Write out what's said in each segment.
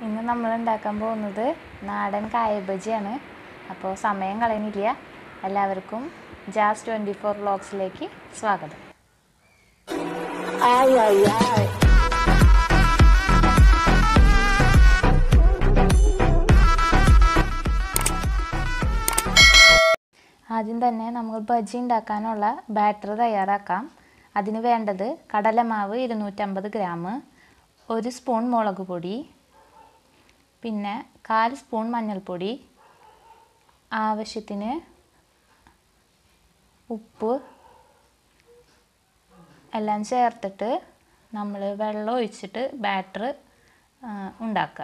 ഇന്ന് നമ്മൾ ഉണ്ടാക്കാൻ പോകുന്നത് നാടൻ കായബജിയാണ് അപ്പോൾ സമയം കളയുന്നില്ല എല്ലാവർക്കും ജാസ് ട്വൻറ്റി ഫോർ വ്ളോഗ്സിലേക്ക് സ്വാഗതം Ay, ay, ay. ആദ്യം തന്നെ നമുക്ക് ബജി ഉണ്ടാക്കാനുള്ള ബാറ്റർ തയ്യാറാക്കാം അതിന് വേണ്ടത് കടലമാവ് ഇരുന്നൂറ്റമ്പത് ഗ്രാം ഒരു സ്പൂൺ മുളക് പൊടി പിന്നെ കാൽ സ്പൂൺ മഞ്ഞൾപ്പൊടി ആവശ്യത്തിന് ഉപ്പ് എല്ലാം ചേർത്തിട്ട് നമ്മൾ വെള്ളം ഒഴിച്ചിട്ട് ബാറ്റർ ഉണ്ടാക്കുക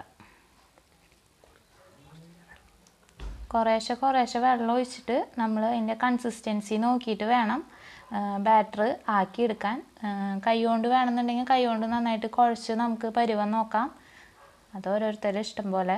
കുറേശ്ശെ കുറേശ്ശെ വെള്ളം ഒഴിച്ചിട്ട് നമ്മൾ അതിൻ്റെ കൺസിസ്റ്റൻസി നോക്കിയിട്ട് വേണം ബാറ്റർ ആക്കിയെടുക്കാൻ കൈ കൊണ്ട് വേണമെന്നുണ്ടെങ്കിൽ കൈ കൊണ്ട് നന്നായിട്ട് കുഴച്ച് നമുക്ക് പരുവം നോക്കാം അത് ഓരോരുത്തരുടെ ഇഷ്ടം പോലെ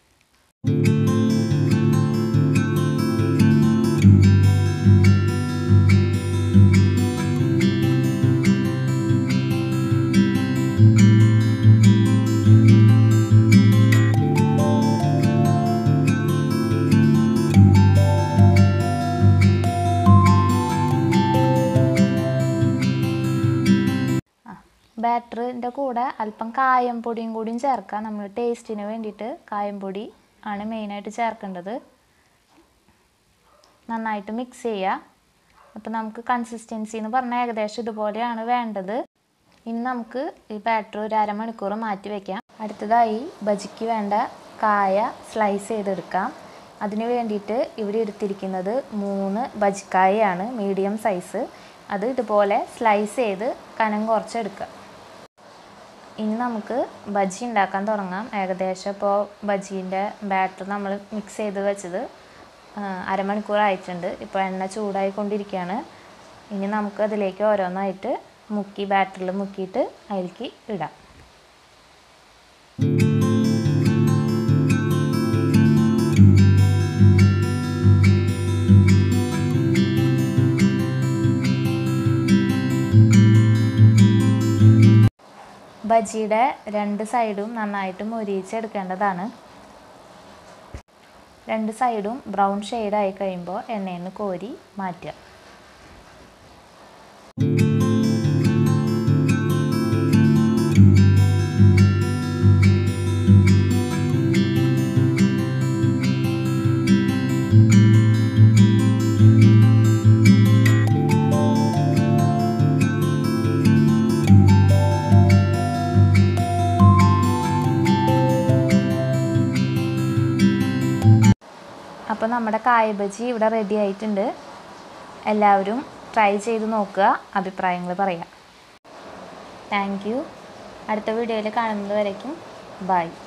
ബാറ്ററിൻ്റെ കൂടെ അല്പം കായം പൊടിയും കൂടിയും ചേർക്കാം നമ്മൾ ടേസ്റ്റിന് വേണ്ടിയിട്ട് കായം പൊടി ആണ് മെയിനായിട്ട് ചേർക്കേണ്ടത് നന്നായിട്ട് മിക്സ് ചെയ്യുക അപ്പോൾ നമുക്ക് കൺസിസ്റ്റൻസി എന്ന് പറഞ്ഞാൽ ഏകദേശം ഇതുപോലെയാണ് വേണ്ടത് ഇനി നമുക്ക് ഈ ബാറ്റർ ഒരു അരമണിക്കൂർ മാറ്റി വയ്ക്കാം അടുത്തതായി ബജിക്ക് വേണ്ട കായ സ്ലൈസ് ചെയ്തെടുക്കാം അതിന് വേണ്ടിയിട്ട് ഇവിടെ എടുത്തിരിക്കുന്നത് മൂന്ന് ബജിക്കായയാണ് മീഡിയം സൈസ് അത് ഇതുപോലെ സ്ലൈസ് ചെയ്ത് കനം കുറച്ചെടുക്കുക ഇനി നമുക്ക് ബജി ഉണ്ടാക്കാൻ തുടങ്ങാം ഏകദേശം ഇപ്പോൾ ബജീൻ്റെ ബാറ്റർ നമ്മൾ മിക്സ് ചെയ്ത് വെച്ചത് അരമണിക്കൂർ ആയിട്ടുണ്ട് ഇപ്പോൾ എണ്ണ ചൂടായിക്കൊണ്ടിരിക്കുകയാണ് ഇനി നമുക്ക് അതിലേക്ക് ഓരോന്നായിട്ട് മുക്കി ബാറ്ററിൽ മുക്കിയിട്ട് അതിലേക്ക് ഇടാം ബജിയുടെ രണ്ട് സൈഡും നന്നായിട്ട് മൊരിയിച്ചെടുക്കേണ്ടതാണ് രണ്ട് സൈഡും ബ്രൗൺ ഷെയ്ഡായി കഴിയുമ്പോൾ എണ്ണയിൽ നിന്ന് കോരി മാറ്റുക അപ്പോൾ നമ്മുടെ കായ ബജി ഇവിടെ റെഡി ആയിട്ടുണ്ട് എല്ലാവരും ട്രൈ ചെയ്ത് നോക്കുക അഭിപ്രായങ്ങൾ പറയാം താങ്ക് യു അടുത്ത വീഡിയോയിൽ കാണുന്നത് വരയ്ക്കും ബൈ